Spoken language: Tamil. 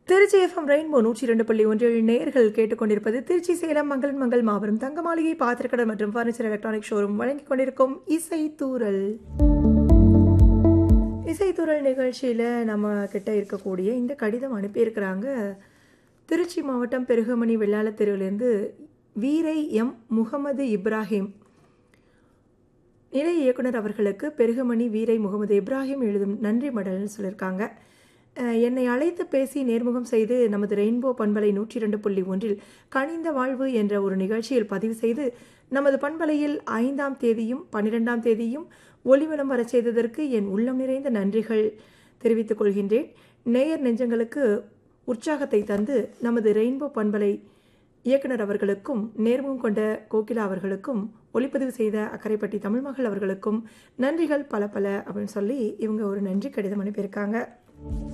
திருச்சி எஃப்எம் ரெயின்போ நூற்றி இரண்டு புள்ளி ஒன்றில் நேர்கள் கேட்டுக்கொண்டிருப்பது திருச்சி சேலம் மங்களன் மங்கள் மாபெரும் தங்க மாளிகை பாத்திரக்கடை மற்றும் ஃபர்னிச்சர் எலக்ட்ரானிக் ஷோரூம் வழங்கிக் கொண்டிருக்கும் இசைத்தூரல் இசைத்தூரல் நிகழ்ச்சியில் நம்ம கிட்ட இருக்கக்கூடிய இந்த கடிதம் அனுப்பியிருக்கிறாங்க திருச்சி மாவட்டம் பெருகமணி வெள்ளாள தெருவிலிருந்து வீரை எம் முகமது இப்ராஹிம் நிலை இயக்குனர் அவர்களுக்கு பெருகமணி வீரை முகமது இப்ராஹிம் எழுதும் நன்றி மடல்னு சொல்லியிருக்காங்க அஹ், என்னை அழைத்து பேசி நேர்முகம் செய்து நமது ரெயின்போ பண்பலை நூற்றி இரண்டு புள்ளி ஒன்றில் கனிந்த வாழ்வு என்ற ஒரு நிகழ்ச்சியில் பதிவு செய்து நமது பண்பலையில் ஐந்தாம் தேதியும் பன்னிரெண்டாம் தேதியும் ஒளிவலம் வரச் செய்ததற்கு என் உள்ளம் நிறைந்த நன்றிகள் தெரிவித்துக் கொள்கின்றேன் நேயர் நெஞ்சங்களுக்கு உற்சாகத்தை தந்து நமது ரெயின்போ பண்பலை இயக்குனர் அவர்களுக்கும் நேர்முகம் கொண்ட கோகிலா அவர்களுக்கும் ஒளிப்பதிவு செய்த அக்கரைப்பட்டி தமிழ்மகள் அவர்களுக்கும் நன்றிகள் பல பல அப்படின்னு சொல்லி இவங்க ஒரு நன்றி கடிதம் அனுப்பியிருக்காங்க